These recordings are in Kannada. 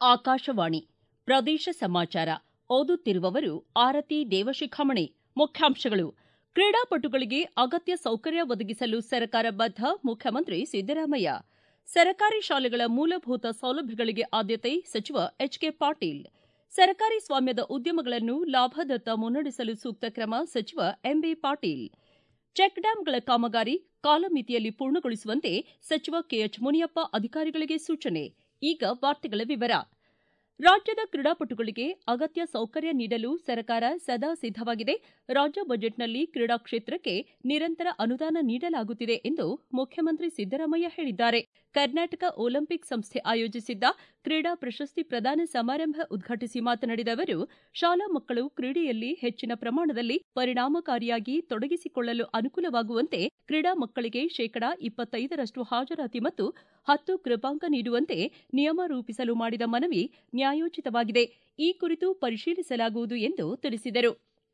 ಆಕಾಶವಾಣಿ ಪ್ರದೇಶ ಸಮಾಚಾರ ಓದುತ್ತಿರುವವರು ಆರತಿ ದೇವಶಿಖಾಮಣಿ ಮುಖ್ಯಾಂಶಗಳು ಕ್ರೀಡಾಪಟುಗಳಿಗೆ ಅಗತ್ಯ ಸೌಕರ್ಯ ಒದಗಿಸಲು ಸರ್ಕಾರ ಬದ್ಧ ಮುಖ್ಯಮಂತ್ರಿ ಸಿದ್ದರಾಮಯ್ಯ ಸರ್ಕಾರಿ ಶಾಲೆಗಳ ಮೂಲಭೂತ ಸೌಲಭ್ಯಗಳಿಗೆ ಆದ್ಯತೆ ಸಚಿವ ಎಚ್ಕೆ ಪಾಟೀಲ್ ಸರ್ಕಾರಿ ಸ್ವಾಮ್ಯದ ಉದ್ಯಮಗಳನ್ನು ಲಾಭದತ್ತ ಮುನ್ನಡೆಸಲು ಸೂಕ್ತ ಕ್ರಮ ಸಚಿವ ಎಂಬಿ ಪಾಟೀಲ್ ಚೆಕ್ ಡ್ಯಾಂಗಳ ಕಾಮಗಾರಿ ಕಾಲಮಿತಿಯಲ್ಲಿ ಪೂರ್ಣಗೊಳಿಸುವಂತೆ ಸಚಿವ ಕೆಎಚ್ ಮುನಿಯಪ್ಪ ಅಧಿಕಾರಿಗಳಿಗೆ ಸೂಚನೆ ಈಗ ವಾರ್ತೆಗಳ ವಿವರ ರಾಜ್ಯದ ಕ್ರೀಡಾಪಟುಗಳಿಗೆ ಅಗತ್ಯ ಸೌಕರ್ಯ ನೀಡಲು ಸರ್ಕಾರ ಸದಾ ಸಿದ್ದವಾಗಿದೆ ರಾಜ್ಯ ಬಜೆಟ್ನಲ್ಲಿ ಕ್ರೀಡಾ ಕ್ಷೇತ್ರಕ್ಕೆ ನಿರಂತರ ಅನುದಾನ ನೀಡಲಾಗುತ್ತಿದೆ ಎಂದು ಮುಖ್ಯಮಂತ್ರಿ ಸಿದ್ದರಾಮಯ್ಯ ಹೇಳಿದ್ದಾರೆ ಕರ್ನಾಟಕ ಒಲಿಂಪಿಕ್ ಸಂಸ್ಥೆ ಆಯೋಜಿಸಿದ್ದ ಕ್ರೀಡಾ ಪ್ರಶಸ್ತಿ ಪ್ರದಾನ ಸಮಾರಂಭ ಉದ್ಘಾಟಿಸಿ ಮಾತನಾಡಿದ ಅವರು ಶಾಲಾ ಮಕ್ಕಳು ಕ್ರೀಡೆಯಲ್ಲಿ ಹೆಚ್ಚಿನ ಪ್ರಮಾಣದಲ್ಲಿ ಪರಿಣಾಮಕಾರಿಯಾಗಿ ತೊಡಗಿಸಿಕೊಳ್ಳಲು ಅನುಕೂಲವಾಗುವಂತೆ ಕ್ರೀಡಾ ಮಕ್ಕಳಿಗೆ ಶೇಕಡಾ ಇಪ್ಪತ್ತೈದರಷ್ಟು ಹಾಜರಾತಿ ಮತ್ತು ಹತ್ತು ಕೃಪಾಂಕ ನೀಡುವಂತೆ ನಿಯಮ ರೂಪಿಸಲು ಮಾಡಿದ ಮನವಿ ನ್ಯಾಯೋಚಿತವಾಗಿದೆ ಈ ಕುರಿತು ಪರಿಶೀಲಿಸಲಾಗುವುದು ಎಂದು ತಿಳಿಸಿದರು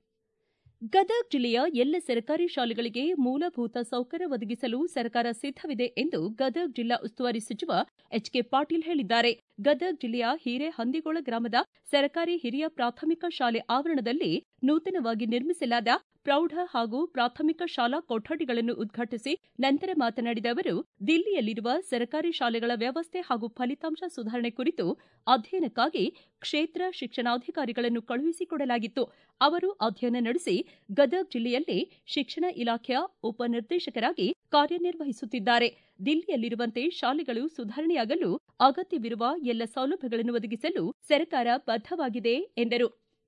ಗದಗ ಜಿಲ್ಲೆಯ ಎಲ್ಲ ಸರ್ಕಾರಿ ಶಾಲೆಗಳಿಗೆ ಮೂಲಭೂತ ಸೌಕರ್ಯ ಒದಗಿಸಲು ಸರ್ಕಾರ ಸಿದ್ದವಿದೆ ಎಂದು ಗದಗ ಜಿಲ್ಲಾ ಉಸ್ತುವಾರಿ ಸಚಿವ ಎಚ್ಕೆ ಪಾಟೀಲ್ ಹೇಳಿದ್ದಾರೆ ಗದಗ ಜಿಲ್ಲೆಯ ಹಿರೇಹಂದಿಗೋಳ ಗ್ರಾಮದ ಸರ್ಕಾರಿ ಹಿರಿಯ ಪ್ರಾಥಮಿಕ ಶಾಲೆ ಆವರಣದಲ್ಲಿ ನೂತನವಾಗಿ ನಿರ್ಮಿಸಲಾದ ಪ್ರೌಢ ಹಾಗೂ ಪ್ರಾಥಮಿಕ ಶಾಲಾ ಕೊಠಡಿಗಳನ್ನು ಉದ್ಘಾಟಿಸಿ ನಂತರ ಮಾತನಾಡಿದ ಅವರು ದಿಲ್ಲಿಯಲ್ಲಿರುವ ಸರ್ಕಾರಿ ಶಾಲೆಗಳ ವ್ಯವಸ್ಥೆ ಹಾಗೂ ಫಲಿತಾಂಶ ಸುಧಾರಣೆ ಕುರಿತು ಅಧ್ಯಯನಕ್ಕಾಗಿ ಕ್ಷೇತ್ರ ಶಿಕ್ಷಣಾಧಿಕಾರಿಗಳನ್ನು ಕಳುಹಿಸಿಕೊಡಲಾಗಿತ್ತು ಅವರು ಅಧ್ಯಯನ ನಡೆಸಿ ಗದಗ ಜಿಲ್ಲೆಯಲ್ಲಿ ಶಿಕ್ಷಣ ಇಲಾಖೆಯ ಉಪನಿರ್ದೇಶಕರಾಗಿ ಕಾರ್ಯನಿರ್ವಹಿಸುತ್ತಿದ್ದಾರೆ ದಿಲ್ಲಿಯಲ್ಲಿರುವಂತೆ ಶಾಲೆಗಳು ಸುಧಾರಣೆಯಾಗಲು ಅಗತ್ಯವಿರುವ ಎಲ್ಲ ಸೌಲಭ್ಯಗಳನ್ನು ಒದಗಿಸಲು ಸರ್ಕಾರ ಬದ್ದವಾಗಿದೆ ಎಂದರು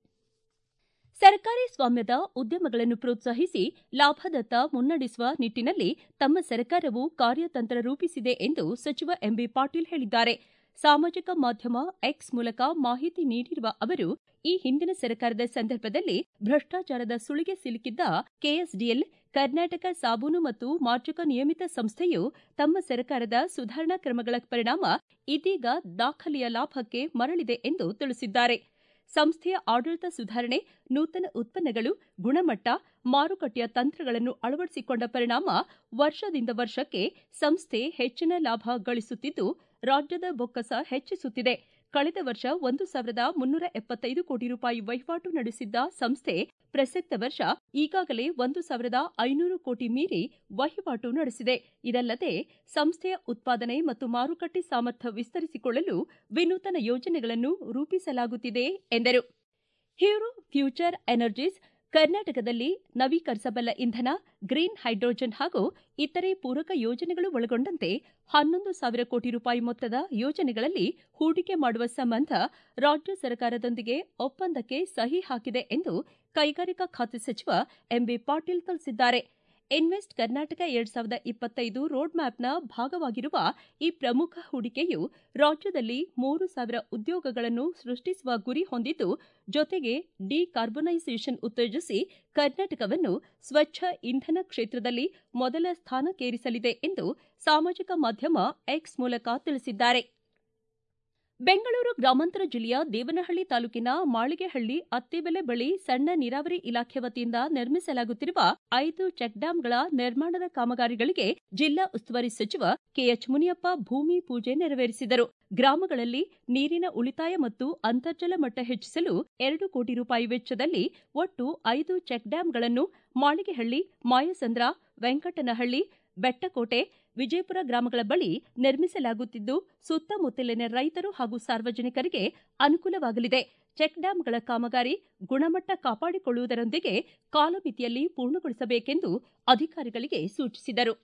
ಸರ್ಕಾರಿ ಸ್ವಾಮ್ಯದ ಉದ್ಯಮಗಳನ್ನು ಪ್ರೋತ್ಸಾಹಿಸಿ ಲಾಭದತ್ತ ಮುನ್ನಡೆಸುವ ನಿಟ್ಟಿನಲ್ಲಿ ತಮ್ಮ ಸರ್ಕಾರವು ಕಾರ್ಯತಂತ್ರ ರೂಪಿಸಿದೆ ಎಂದು ಸಚಿವ ಎಂಬಿ ಪಾಟೀಲ್ ಹೇಳಿದ್ದಾರೆ ಸಾಮಾಜಿಕ ಮಾಧ್ಯಮ ಎಕ್ಸ್ ಮೂಲಕ ಮಾಹಿತಿ ನೀಡಿರುವ ಅವರು ಈ ಹಿಂದಿನ ಸರ್ಕಾರದ ಸಂದರ್ಭದಲ್ಲಿ ಭ್ರಷ್ಟಾಚಾರದ ಸುಳಿಗೆ ಸಿಲುಕಿದ್ದ ಕೆಎಸ್ಡಿಎಲ್ ಕರ್ನಾಟಕ ಸಾಬೂನು ಮತ್ತು ಮಾರ್ಜಕ ನಿಯಮಿತ ಸಂಸ್ಥೆಯು ತಮ್ಮ ಸರ್ಕಾರದ ಸುಧಾರಣಾ ಕ್ರಮಗಳ ಪರಿಣಾಮ ಇದೀಗ ದಾಖಲೆಯ ಲಾಭಕ್ಕೆ ಮರಳಿದೆ ಎಂದು ತಿಳಿಸಿದ್ದಾರೆ ಸಂಸ್ಥೆಯ ಆಡಳಿತ ಸುಧಾರಣೆ ನೂತನ ಉತ್ಪನ್ನಗಳು ಗುಣಮಟ್ಟ ಮಾರುಕಟ್ಟೆಯ ತಂತ್ರಗಳನ್ನು ಅಳವಡಿಸಿಕೊಂಡ ಪರಿಣಾಮ ವರ್ಷದಿಂದ ವರ್ಷಕ್ಕೆ ಸಂಸ್ಥೆ ಹೆಚ್ಚಿನ ಲಾಭ ಗಳಿಸುತ್ತಿದ್ದು ರಾಜ್ಯದ ಬೊಕ್ಕಸ ಹೆಚ್ಚಿಸುತ್ತಿದೆ ಕಳೆದ ವರ್ಷ ಒಂದು ಸಾವಿರದ ಮುನ್ನೂರ ಎಪ್ಪತ್ತೈದು ಕೋಟಿ ರೂಪಾಯಿ ವಹಿವಾಟು ನಡೆಸಿದ್ದ ಸಂಸ್ಥೆ ಪ್ರಸಕ್ತ ವರ್ಷ ಈಗಾಗಲೇ ಒಂದು ಸಾವಿರದ ಐನೂರು ಕೋಟಿ ಮೀರಿ ವಹಿವಾಟು ನಡೆಸಿದೆ ಇದಲ್ಲದೆ ಸಂಸ್ಥೆಯ ಉತ್ಪಾದನೆ ಮತ್ತು ಮಾರುಕಟ್ಟೆ ಸಾಮರ್ಥ್ಯ ವಿಸ್ತರಿಸಿಕೊಳ್ಳಲು ವಿನೂತನ ಯೋಜನೆಗಳನ್ನು ರೂಪಿಸಲಾಗುತ್ತಿದೆ ಎಂದರು ಹೀರೋ ಫ್ಯೂಚರ್ ಎನರ್ಜೀಸ್ ಕರ್ನಾಟಕದಲ್ಲಿ ನವೀಕರಿಸಬಲ್ಲ ಇಂಧನ ಗ್ರೀನ್ ಹೈಡ್ರೋಜನ್ ಹಾಗೂ ಇತರೆ ಪೂರಕ ಯೋಜನೆಗಳು ಒಳಗೊಂಡಂತೆ ಹನ್ನೊಂದು ಸಾವಿರ ಕೋಟಿ ರೂಪಾಯಿ ಮೊತ್ತದ ಯೋಜನೆಗಳಲ್ಲಿ ಹೂಡಿಕೆ ಮಾಡುವ ಸಂಬಂಧ ರಾಜ್ಯ ಸರ್ಕಾರದೊಂದಿಗೆ ಒಪ್ಪಂದಕ್ಕೆ ಸಹಿ ಹಾಕಿದೆ ಎಂದು ಕೈಗಾರಿಕಾ ಖಾತೆ ಸಚಿವ ಎಂಬಿ ಪಾಟೀಲ್ ತಿಳಿಸಿದ್ದಾರೆ ಇನ್ವೆಸ್ಟ್ ಕರ್ನಾಟಕ ಎರಡ್ ಸಾವಿರದ ಇಪ್ಪತ್ತೈದು ರೋಡ್ ಮ್ಯಾಪ್ನ ಭಾಗವಾಗಿರುವ ಈ ಪ್ರಮುಖ ಹೂಡಿಕೆಯು ರಾಜ್ಯದಲ್ಲಿ ಮೂರು ಸಾವಿರ ಉದ್ಯೋಗಗಳನ್ನು ಸೃಷ್ಟಿಸುವ ಗುರಿ ಹೊಂದಿದ್ದು ಜೊತೆಗೆ ಡಿಕಾರ್ಬನೈಸೇಷನ್ ಉತ್ತೇಜಿಸಿ ಕರ್ನಾಟಕವನ್ನು ಸ್ವಚ್ಛ ಇಂಧನ ಕ್ಷೇತ್ರದಲ್ಲಿ ಮೊದಲ ಸ್ಥಾನಕ್ಕೇರಿಸಲಿದೆ ಎಂದು ಸಾಮಾಜಿಕ ಮಾಧ್ಯಮ ಎಕ್ಸ್ ಮೂಲಕ ತಿಳಿಸಿದ್ದಾರೆ ಬೆಂಗಳೂರು ಗ್ರಾಮಾಂತರ ಜಿಲ್ಲೆಯ ದೇವನಹಳ್ಳಿ ತಾಲೂಕಿನ ಮಾಳಿಗೆಹಳ್ಳಿ ಅತ್ತಿಬೆಲೆ ಬಳಿ ಸಣ್ಣ ನೀರಾವರಿ ಇಲಾಖೆ ವತಿಯಿಂದ ನಿರ್ಮಿಸಲಾಗುತ್ತಿರುವ ಐದು ಚೆಕ್ ಡ್ಯಾಂಗಳ ನಿರ್ಮಾಣದ ಕಾಮಗಾರಿಗಳಿಗೆ ಜಿಲ್ಲಾ ಉಸ್ತುವಾರಿ ಸಚಿವ ಕೆಎಚ್ ಮುನಿಯಪ್ಪ ಭೂಮಿ ಪೂಜೆ ನೆರವೇರಿಸಿದರು ಗ್ರಾಮಗಳಲ್ಲಿ ನೀರಿನ ಉಳಿತಾಯ ಮತ್ತು ಅಂತರ್ಜಲ ಮಟ್ಟ ಹೆಚ್ಚಿಸಲು ಎರಡು ಕೋಟಿ ರೂಪಾಯಿ ವೆಚ್ಚದಲ್ಲಿ ಒಟ್ಟು ಐದು ಚೆಕ್ ಡ್ಯಾಂಗಳನ್ನು ಮಾಳಿಗೆಹಳ್ಳಿ ಮಾಯಸಂದ್ರ ವೆಂಕಟನಹಳ್ಳಿ ಬೆಟ್ಟಕೋಟೆ ವಿಜಯಪುರ ಗ್ರಾಮಗಳ ಬಳಿ ನಿರ್ಮಿಸಲಾಗುತ್ತಿದ್ದು ಸುತ್ತಮುತ್ತಲಿನ ರೈತರು ಹಾಗೂ ಸಾರ್ವಜನಿಕರಿಗೆ ಅನುಕೂಲವಾಗಲಿದೆ ಚೆಕ್ ಡ್ಯಾಂಗಳ ಕಾಮಗಾರಿ ಗುಣಮಟ್ಟ ಕಾಪಾಡಿಕೊಳ್ಳುವುದರೊಂದಿಗೆ ಕಾಲಮಿತಿಯಲ್ಲಿ ಪೂರ್ಣಗೊಳಿಸಬೇಕೆಂದು ಅಧಿಕಾರಿಗಳಿಗೆ ಸೂಚಿಸಿದರು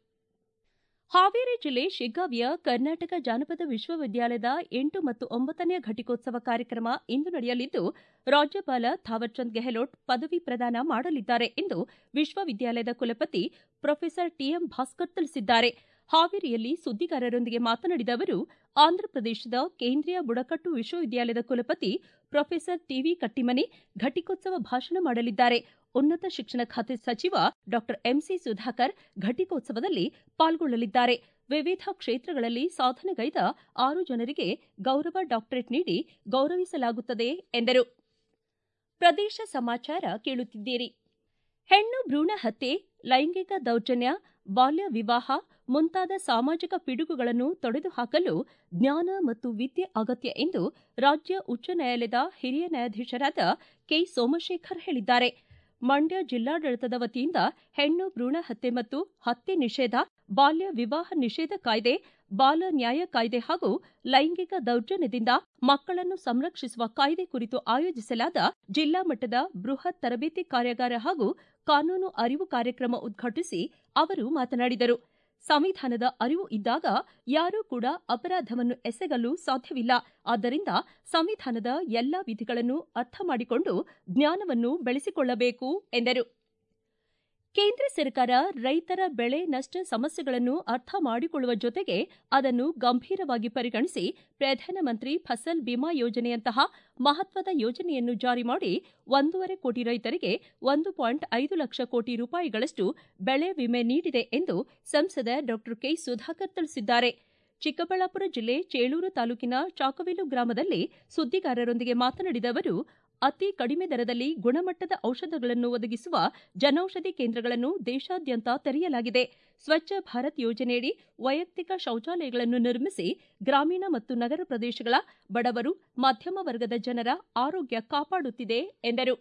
ಹಾವೇರಿ ಜಿಲ್ಲೆ ಶಿಗ್ಗಾವಿಯ ಕರ್ನಾಟಕ ಜಾನಪದ ವಿಶ್ವವಿದ್ಯಾಲಯದ ಎಂಟು ಮತ್ತು ಒಂಬತ್ತನೆಯ ಘಟಿಕೋತ್ಸವ ಕಾರ್ಯಕ್ರಮ ಇಂದು ನಡೆಯಲಿದ್ದು ರಾಜ್ಯಪಾಲ ಥಾವರ್ಚಂದ್ ಗೆಹ್ಲೋಟ್ ಪದವಿ ಪ್ರದಾನ ಮಾಡಲಿದ್ದಾರೆ ಎಂದು ವಿಶ್ವವಿದ್ಯಾಲಯದ ಕುಲಪತಿ ಪ್ರೊಫೆಸರ್ ಟಿಎಂ ಭಾಸ್ಕರ್ ತಿಳಿಸಿದ್ದಾರೆ ಹಾವೇರಿಯಲ್ಲಿ ಸುದ್ದಿಗಾರರೊಂದಿಗೆ ಮಾತನಾಡಿದ ಅವರು ಆಂಧ್ರಪ್ರದೇಶದ ಕೇಂದ್ರೀಯ ಬುಡಕಟ್ಟು ವಿಶ್ವವಿದ್ಯಾಲಯದ ಕುಲಪತಿ ಪ್ರೊಫೆಸರ್ ಟಿವಿ ಕಟ್ಟಿಮನಿ ಘಟಿಕೋತ್ಸವ ಭಾಷಣ ಮಾಡಲಿದ್ದಾರೆ ಉನ್ನತ ಶಿಕ್ಷಣ ಖಾತೆ ಸಚಿವ ಡಾ ಎಂಸಿ ಸುಧಾಕರ್ ಘಟಿಕೋತ್ಸವದಲ್ಲಿ ಪಾಲ್ಗೊಳ್ಳಲಿದ್ದಾರೆ ವಿವಿಧ ಕ್ಷೇತ್ರಗಳಲ್ಲಿ ಸಾಧನೆಗೈದ ಆರು ಜನರಿಗೆ ಗೌರವ ಡಾಕ್ಟರೇಟ್ ನೀಡಿ ಗೌರವಿಸಲಾಗುತ್ತದೆ ಎಂದರು ಪ್ರದೇಶ ಸಮಾಚಾರ ಕೇಳುತ್ತಿದ್ದೀರಿ ಹೆಣ್ಣು ಭ್ರೂಣ ಹತ್ಯೆ ಲೈಂಗಿಕ ದೌರ್ಜನ್ಯ ಬಾಲ್ಯ ವಿವಾಹ ಮುಂತಾದ ಸಾಮಾಜಿಕ ಪಿಡುಗುಗಳನ್ನು ತೊಡೆದುಹಾಕಲು ಜ್ಞಾನ ಮತ್ತು ವಿದ್ಯೆ ಅಗತ್ಯ ಎಂದು ರಾಜ್ಯ ಉಚ್ಚ ನ್ಯಾಯಾಲಯದ ಹಿರಿಯ ನ್ಯಾಯಾಧೀಶರಾದ ಕೆ ಸೋಮಶೇಖರ್ ಹೇಳಿದ್ದಾರೆ ಮಂಡ್ಯ ಜಿಲ್ಲಾಡಳಿತದ ವತಿಯಿಂದ ಹೆಣ್ಣು ಭ್ರೂಣ ಹತ್ಯೆ ಮತ್ತು ಹತ್ಯೆ ನಿಷೇಧ ಬಾಲ್ಯ ವಿವಾಹ ನಿಷೇಧ ಕಾಯ್ದೆ ಬಾಲ ನ್ಯಾಯ ಕಾಯ್ದೆ ಹಾಗೂ ಲೈಂಗಿಕ ದೌರ್ಜನ್ಯದಿಂದ ಮಕ್ಕಳನ್ನು ಸಂರಕ್ಷಿಸುವ ಕಾಯ್ದೆ ಕುರಿತು ಆಯೋಜಿಸಲಾದ ಜಿಲ್ಲಾ ಮಟ್ಟದ ಬೃಹತ್ ತರಬೇತಿ ಕಾರ್ಯಾಗಾರ ಹಾಗೂ ಕಾನೂನು ಅರಿವು ಕಾರ್ಯಕ್ರಮ ಉದ್ಘಾಟಿಸಿ ಅವರು ಮಾತನಾಡಿದರು ಸಂವಿಧಾನದ ಅರಿವು ಇದ್ದಾಗ ಯಾರೂ ಕೂಡ ಅಪರಾಧವನ್ನು ಎಸಗಲು ಸಾಧ್ಯವಿಲ್ಲ ಆದ್ದರಿಂದ ಸಂವಿಧಾನದ ಎಲ್ಲ ವಿಧಿಗಳನ್ನು ಅರ್ಥ ಮಾಡಿಕೊಂಡು ಜ್ಞಾನವನ್ನು ಬೆಳೆಸಿಕೊಳ್ಳಬೇಕು ಎಂದರು ಕೇಂದ್ರ ಸರ್ಕಾರ ರೈತರ ಬೆಳೆ ನಷ್ಟ ಸಮಸ್ಯೆಗಳನ್ನು ಅರ್ಥ ಮಾಡಿಕೊಳ್ಳುವ ಜೊತೆಗೆ ಅದನ್ನು ಗಂಭೀರವಾಗಿ ಪರಿಗಣಿಸಿ ಪ್ರಧಾನಮಂತ್ರಿ ಫಸಲ್ ಬಿಮಾ ಯೋಜನೆಯಂತಹ ಮಹತ್ವದ ಯೋಜನೆಯನ್ನು ಜಾರಿ ಮಾಡಿ ಒಂದೂವರೆ ಕೋಟಿ ರೈತರಿಗೆ ಒಂದು ಪಾಯಿಂಟ್ ಐದು ಲಕ್ಷ ಕೋಟಿ ರೂಪಾಯಿಗಳಷ್ಟು ಬೆಳೆ ವಿಮೆ ನೀಡಿದೆ ಎಂದು ಸಂಸದ ಡಾಕ್ಟರ್ ಕೆ ಸುಧಾಕರ್ ತಿಳಿಸಿದ್ದಾರೆ ಚಿಕ್ಕಬಳ್ಳಾಪುರ ಜಿಲ್ಲೆ ಚೇಳೂರು ತಾಲೂಕಿನ ಚಾಕವೇಲು ಗ್ರಾಮದಲ್ಲಿ ಸುದ್ದಿಗಾರರೊಂದಿಗೆ ಮಾತನಾಡಿದ ಅವರು ಅತಿ ಕಡಿಮೆ ದರದಲ್ಲಿ ಗುಣಮಟ್ಟದ ಔಷಧಗಳನ್ನು ಒದಗಿಸುವ ಜನೌಷಧಿ ಕೇಂದ್ರಗಳನ್ನು ದೇಶಾದ್ಯಂತ ತೆರೆಯಲಾಗಿದೆ ಸ್ವಚ್ಛ ಭಾರತ್ ಯೋಜನೆಯಡಿ ವೈಯಕ್ತಿಕ ಶೌಚಾಲಯಗಳನ್ನು ನಿರ್ಮಿಸಿ ಗ್ರಾಮೀಣ ಮತ್ತು ನಗರ ಪ್ರದೇಶಗಳ ಬಡವರು ಮಧ್ಯಮ ವರ್ಗದ ಜನರ ಆರೋಗ್ಯ ಕಾಪಾಡುತ್ತಿದೆ ಎಂದರು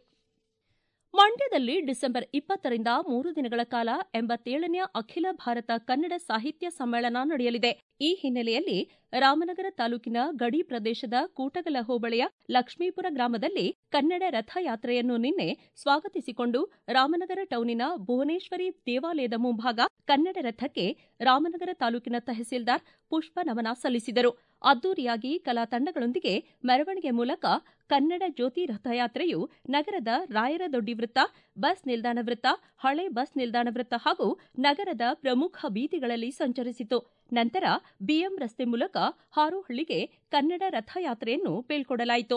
ಮಂಡ್ಯದಲ್ಲಿ ಡಿಸೆಂಬರ್ ಇಪ್ಪತ್ತರಿಂದ ಮೂರು ದಿನಗಳ ಕಾಲ ಎಂಬತ್ತೇಳನೇ ಅಖಿಲ ಭಾರತ ಕನ್ನಡ ಸಾಹಿತ್ಯ ಸಮ್ಮೇಳನ ನಡೆಯಲಿದೆ ಈ ಹಿನ್ನೆಲೆಯಲ್ಲಿ ರಾಮನಗರ ತಾಲೂಕಿನ ಗಡಿ ಪ್ರದೇಶದ ಕೂಟಗಲ ಹೋಬಳಿಯ ಲಕ್ಷ್ಮೀಪುರ ಗ್ರಾಮದಲ್ಲಿ ಕನ್ನಡ ರಥಯಾತ್ರೆಯನ್ನು ನಿನ್ನೆ ಸ್ವಾಗತಿಸಿಕೊಂಡು ರಾಮನಗರ ಟೌನಿನ ಭುವನೇಶ್ವರಿ ದೇವಾಲಯದ ಮುಂಭಾಗ ಕನ್ನಡ ರಥಕ್ಕೆ ರಾಮನಗರ ತಾಲೂಕಿನ ತಹಸೀಲ್ದಾರ್ ಪುಷ್ಪ ನಮನ ಸಲ್ಲಿಸಿದರು ಅದ್ದೂರಿಯಾಗಿ ಕಲಾ ತಂಡಗಳೊಂದಿಗೆ ಮೆರವಣಿಗೆ ಮೂಲಕ ಕನ್ನಡ ಜ್ಯೋತಿ ರಥಯಾತ್ರೆಯು ನಗರದ ರಾಯರ ದೊಡ್ಡಿ ವೃತ್ತ ಬಸ್ ನಿಲ್ದಾಣ ವೃತ್ತ ಹಳೆ ಬಸ್ ನಿಲ್ದಾಣ ವೃತ್ತ ಹಾಗೂ ನಗರದ ಪ್ರಮುಖ ಬೀದಿಗಳಲ್ಲಿ ಸಂಚರಿಸಿತು ನಂತರ ಬಿಎಂ ರಸ್ತೆ ಮೂಲಕ ಹಾರೋಹಳ್ಳಿಗೆ ಕನ್ನಡ ರಥಯಾತ್ರೆಯನ್ನು ಬೀಳ್ಕೊಡಲಾಯಿತು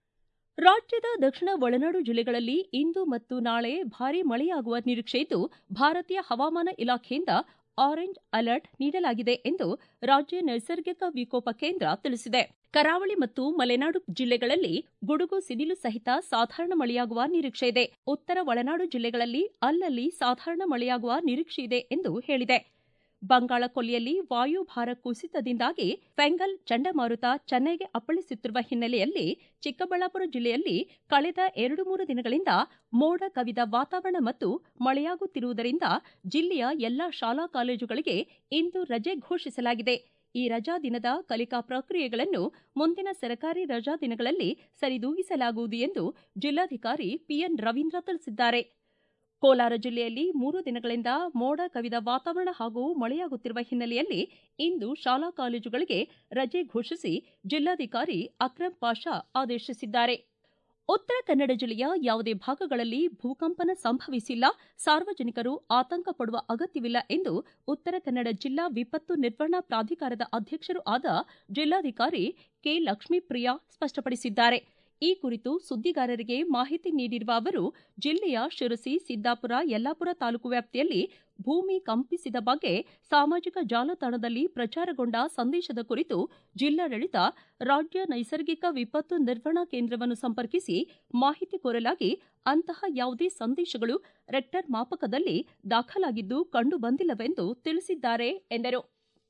ರಾಜ್ಯದ ದಕ್ಷಿಣ ಒಳನಾಡು ಜಿಲ್ಲೆಗಳಲ್ಲಿ ಇಂದು ಮತ್ತು ನಾಳೆ ಭಾರೀ ಮಳೆಯಾಗುವ ನಿರೀಕ್ಷೆ ಇದ್ದು ಭಾರತೀಯ ಹವಾಮಾನ ಇಲಾಖೆಯಿಂದ ಆರೆಂಜ್ ಅಲರ್ಟ್ ನೀಡಲಾಗಿದೆ ಎಂದು ರಾಜ್ಯ ನೈಸರ್ಗಿಕ ವಿಕೋಪ ಕೇಂದ್ರ ತಿಳಿಸಿದೆ ಕರಾವಳಿ ಮತ್ತು ಮಲೆನಾಡು ಜಿಲ್ಲೆಗಳಲ್ಲಿ ಗುಡುಗು ಸಿಡಿಲು ಸಹಿತ ಸಾಧಾರಣ ಮಳೆಯಾಗುವ ನಿರೀಕ್ಷೆ ಇದೆ ಉತ್ತರ ಒಳನಾಡು ಜಿಲ್ಲೆಗಳಲ್ಲಿ ಅಲ್ಲಲ್ಲಿ ಸಾಧಾರಣ ಮಳೆಯಾಗುವ ನಿರೀಕ್ಷೆ ಇದೆ ಎಂದು ಹೇಳಿದೆ ಬಂಗಾಳ ಕೊಲ್ಲಿಯಲ್ಲಿ ವಾಯುಭಾರ ಕುಸಿತದಿಂದಾಗಿ ಫೆಂಗಲ್ ಚಂಡಮಾರುತ ಚೆನ್ನೈಗೆ ಅಪ್ಪಳಿಸುತ್ತಿರುವ ಹಿನ್ನೆಲೆಯಲ್ಲಿ ಚಿಕ್ಕಬಳ್ಳಾಪುರ ಜಿಲ್ಲೆಯಲ್ಲಿ ಕಳೆದ ಎರಡು ಮೂರು ದಿನಗಳಿಂದ ಮೋಡ ಕವಿದ ವಾತಾವರಣ ಮತ್ತು ಮಳೆಯಾಗುತ್ತಿರುವುದರಿಂದ ಜಿಲ್ಲೆಯ ಎಲ್ಲಾ ಶಾಲಾ ಕಾಲೇಜುಗಳಿಗೆ ಇಂದು ರಜೆ ಘೋಷಿಸಲಾಗಿದೆ ಈ ರಜಾ ದಿನದ ಕಲಿಕಾ ಪ್ರಕ್ರಿಯೆಗಳನ್ನು ಮುಂದಿನ ಸರ್ಕಾರಿ ರಜಾ ದಿನಗಳಲ್ಲಿ ಸರಿದೂಗಿಸಲಾಗುವುದು ಎಂದು ಜಿಲ್ಲಾಧಿಕಾರಿ ಪಿಎನ್ ರವೀಂದ್ರ ತಿಳಿಸಿದ್ದಾರೆ ಕೋಲಾರ ಜಿಲ್ಲೆಯಲ್ಲಿ ಮೂರು ದಿನಗಳಿಂದ ಮೋಡ ಕವಿದ ವಾತಾವರಣ ಹಾಗೂ ಮಳೆಯಾಗುತ್ತಿರುವ ಹಿನ್ನೆಲೆಯಲ್ಲಿ ಇಂದು ಶಾಲಾ ಕಾಲೇಜುಗಳಿಗೆ ರಜೆ ಘೋಷಿಸಿ ಜಿಲ್ಲಾಧಿಕಾರಿ ಅಕ್ರಂ ಪಾಷಾ ಆದೇಶಿಸಿದ್ದಾರೆ ಉತ್ತರ ಕನ್ನಡ ಜಿಲ್ಲೆಯ ಯಾವುದೇ ಭಾಗಗಳಲ್ಲಿ ಭೂಕಂಪನ ಸಂಭವಿಸಿಲ್ಲ ಸಾರ್ವಜನಿಕರು ಆತಂಕ ಪಡುವ ಅಗತ್ಯವಿಲ್ಲ ಎಂದು ಉತ್ತರ ಕನ್ನಡ ಜಿಲ್ಲಾ ವಿಪತ್ತು ನಿರ್ವಹಣಾ ಪ್ರಾಧಿಕಾರದ ಅಧ್ಯಕ್ಷರೂ ಆದ ಜಿಲ್ಲಾಧಿಕಾರಿ ಕೆ ಲಕ್ಷ್ಮೀಪ್ರಿಯಾ ಸ್ಪಷ್ಟಪಡಿಸಿದ್ದಾರೆ ಈ ಕುರಿತು ಸುದ್ದಿಗಾರರಿಗೆ ಮಾಹಿತಿ ನೀಡಿರುವ ಅವರು ಜಿಲ್ಲೆಯ ಶಿರಸಿ ಸಿದ್ದಾಪುರ ಯಲ್ಲಾಪುರ ತಾಲೂಕು ವ್ಯಾಪ್ತಿಯಲ್ಲಿ ಭೂಮಿ ಕಂಪಿಸಿದ ಬಗ್ಗೆ ಸಾಮಾಜಿಕ ಜಾಲತಾಣದಲ್ಲಿ ಪ್ರಚಾರಗೊಂಡ ಸಂದೇಶದ ಕುರಿತು ಜಿಲ್ಲಾಡಳಿತ ರಾಜ್ಯ ನೈಸರ್ಗಿಕ ವಿಪತ್ತು ನಿರ್ವಹಣಾ ಕೇಂದ್ರವನ್ನು ಸಂಪರ್ಕಿಸಿ ಮಾಹಿತಿ ಕೋರಲಾಗಿ ಅಂತಹ ಯಾವುದೇ ಸಂದೇಶಗಳು ರೆಕ್ಟರ್ ಮಾಪಕದಲ್ಲಿ ದಾಖಲಾಗಿದ್ದು ಕಂಡು ಬಂದಿಲ್ಲವೆಂದು ತಿಳಿಸಿದ್ದಾರೆ ಎಂದರು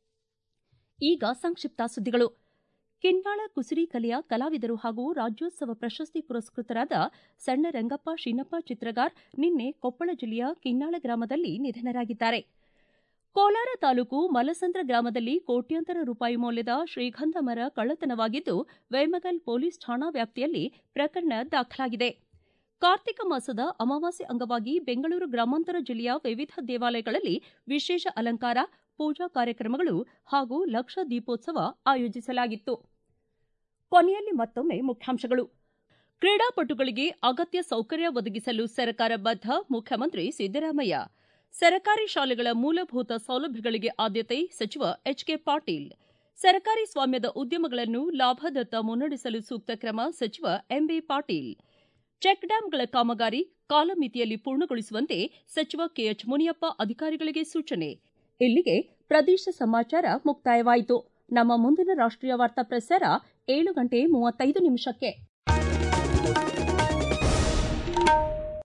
ಈಗ ಸಂಕ್ಷಿಪ್ತ ಸುದ್ದಿಗಳು ಕಿನ್ನಾಳ ಕುಸುರಿ ಕಲೆಯ ಕಲಾವಿದರು ಹಾಗೂ ರಾಜ್ಯೋತ್ಸವ ಪ್ರಶಸ್ತಿ ಪುರಸ್ಕೃತರಾದ ಸಣ್ಣ ರಂಗಪ್ಪ ಶಿನ್ನಪ್ಪ ಚಿತ್ರಗಾರ್ ನಿನ್ನೆ ಕೊಪ್ಪಳ ಜಿಲ್ಲೆಯ ಕಿನ್ನಾಳ ಗ್ರಾಮದಲ್ಲಿ ನಿಧನರಾಗಿದ್ದಾರೆ ಕೋಲಾರ ತಾಲೂಕು ಮಲಸಂದ್ರ ಗ್ರಾಮದಲ್ಲಿ ಕೋಟ್ಯಾಂತರ ರೂಪಾಯಿ ಮೌಲ್ಯದ ಶ್ರೀಗಂಧ ಮರ ಕಳ್ಳತನವಾಗಿದ್ದು ವೇಮಗಲ್ ಪೊಲೀಸ್ ಠಾಣಾ ವ್ಯಾಪ್ತಿಯಲ್ಲಿ ಪ್ರಕರಣ ದಾಖಲಾಗಿದೆ ಕಾರ್ತಿಕ ಮಾಸದ ಅಮಾವಾಸ್ಯೆ ಅಂಗವಾಗಿ ಬೆಂಗಳೂರು ಗ್ರಾಮಾಂತರ ಜಿಲ್ಲೆಯ ವಿವಿಧ ದೇವಾಲಯಗಳಲ್ಲಿ ವಿಶೇಷ ಅಲಂಕಾರ ಪೂಜಾ ಕಾರ್ಯಕ್ರಮಗಳು ಹಾಗೂ ಲಕ್ಷ ದೀಪೋತ್ಸವ ಆಯೋಜಿಸಲಾಗಿತ್ತು ಕೊನೆಯಲ್ಲಿ ಮತ್ತೊಮ್ಮೆ ಮುಖ್ಯಾಂಶಗಳು ಕ್ರೀಡಾಪಟುಗಳಿಗೆ ಅಗತ್ಯ ಸೌಕರ್ಯ ಒದಗಿಸಲು ಸರ್ಕಾರ ಬದ್ಧ ಮುಖ್ಯಮಂತ್ರಿ ಸಿದ್ದರಾಮಯ್ಯ ಸರ್ಕಾರಿ ಶಾಲೆಗಳ ಮೂಲಭೂತ ಸೌಲಭ್ಯಗಳಿಗೆ ಆದ್ಯತೆ ಸಚಿವ ಎಚ್ಕೆ ಪಾಟೀಲ್ ಸರ್ಕಾರಿ ಸ್ವಾಮ್ಯದ ಉದ್ಯಮಗಳನ್ನು ಲಾಭದತ್ತ ಮುನ್ನಡೆಸಲು ಸೂಕ್ತ ಕ್ರಮ ಸಚಿವ ಎಂಬಿ ಪಾಟೀಲ್ ಚೆಕ್ ಡ್ಯಾಂಗಳ ಕಾಮಗಾರಿ ಕಾಲಮಿತಿಯಲ್ಲಿ ಪೂರ್ಣಗೊಳಿಸುವಂತೆ ಸಚಿವ ಕೆಎಚ್ ಮುನಿಯಪ್ಪ ಅಧಿಕಾರಿಗಳಿಗೆ ಸೂಚನೆ ಇಲ್ಲಿಗೆ ಪ್ರದೇಶ ಸಮಾಚಾರ ಮುಕ್ತಾಯವಾಯಿತು ನಮ್ಮ ಮುಂದಿನ ರಾಷ್ಟ್ರೀಯ ವಾರ್ತಾ ಪ್ರಸಾರ ಏಳು ಗಂಟೆ ಮೂವತ್ತೈದು ನಿಮಿಷಕ್ಕೆ